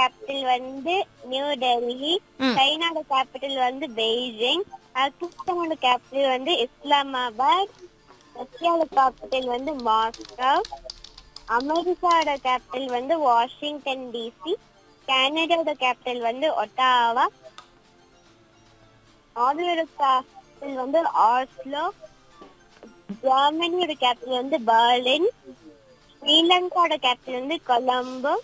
Capital வந்து new Delhi ம். சைனாவோட கேபிட்டல் வந்து பெய்ஜிங் பாகிஸ்தானோட கேபிட்டல் வந்து இஸ்லாமாபாத் ரஷ்யாவோட கேபிட்டல் வந்து மாஸ்கோ அமெரிக்காவோட கேபிட்டல் வந்து வாஷிங்டன் டிசி கனடாவோட கேபிட்டல் வந்து ஒட்டாவா நார்வேயோட கேபிட்டல் வந்து ஆஸ்லோ ஜெர்மனியோட கேபிட்டல் வந்து பெர்லின் ஸ்ரீலங்காவோட கேபிட்டல் வந்து கொலம்போ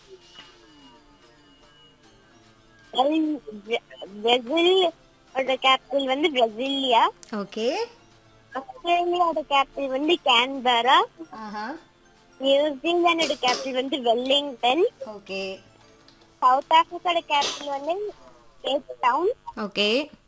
பிரேசிலோட கேபிட்டல் வந்து பிரசிலியா ஓகே ஆஸ்திரேலியாவோட கேபிட்டல் வந்து கேன்பரா ஆஹா நியூசிலாண்டோட கேபிட்டல் வந்து வெல்லிங்டன் ஓகே சவுத் ஆப்பிரிக்காவோட கேபிட்டல் வந்து கேப் டவுன் ஓகே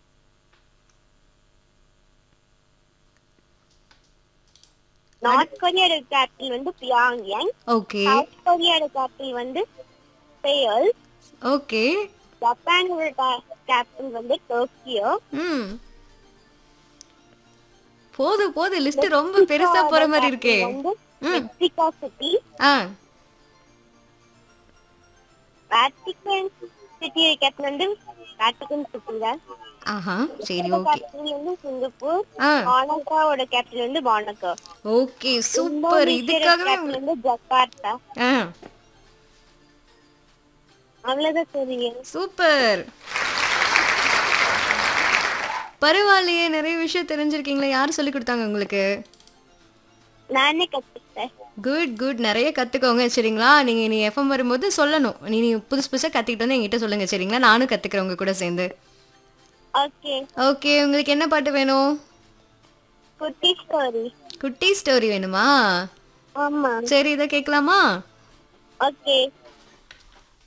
நார்த் கொரியாவோட கேபிட்டல் வந்து பியாங்யாங் ஓகே சவுத் கொரியாவோட கேபிட்டல் வந்து சேல் ஓகே ஜப்பானோட கேபிட்டல் வந்து டோக்கியோ ம் போதும் போதும் லிஸ்ட் ரொம்ப பெருசா போற மாதிரி இருக்கே வந்து ம் மெக்சிகோ சிட்டி ஆ வேட்டிகன் சிட்டி கேபிட்டல் வந்து வேட்டிகன் சிட்டி தான் ஆஹா சரி ஓகே கேபிட்டல் வந்து சிங்கப்பூர் ஆ மானகாவோட கேபிட்டல் வந்து மானகோ ஓகே சூப்பர் இதுக்காகவே கேபிட்டல் வந்து ஜகார்த்தா ஆ அவ்வளவுதான் தெரியும் சூப்பர் பரவாயில்லையே நிறைய விஷயம் தெரிஞ்சிருக்கீங்களா யார் சொல்லி கொடுத்தாங்க உங்களுக்கு நானே கத்துக்கிட்டேன் குட் குட் நிறைய கத்துக்கோங்க சரிங்களா நீங்க நீ எஃப்எம் வரும்போது சொல்லணும் நீ நீ புதுசு புதுசா கத்துக்கிட்டு வந்து என்கிட்ட சொல்லுங்க சரிங்களா நானும் கத்துக்கிறேன் உங்க கூட சேர்ந்து ஓகே ஓகே உங்களுக்கு என்ன பாட்டு வேணும் குட்டி ஸ்டோரி குட்டி ஸ்டோரி வேணுமா ஆமா சரி இதை கேட்கலாமா ஓகே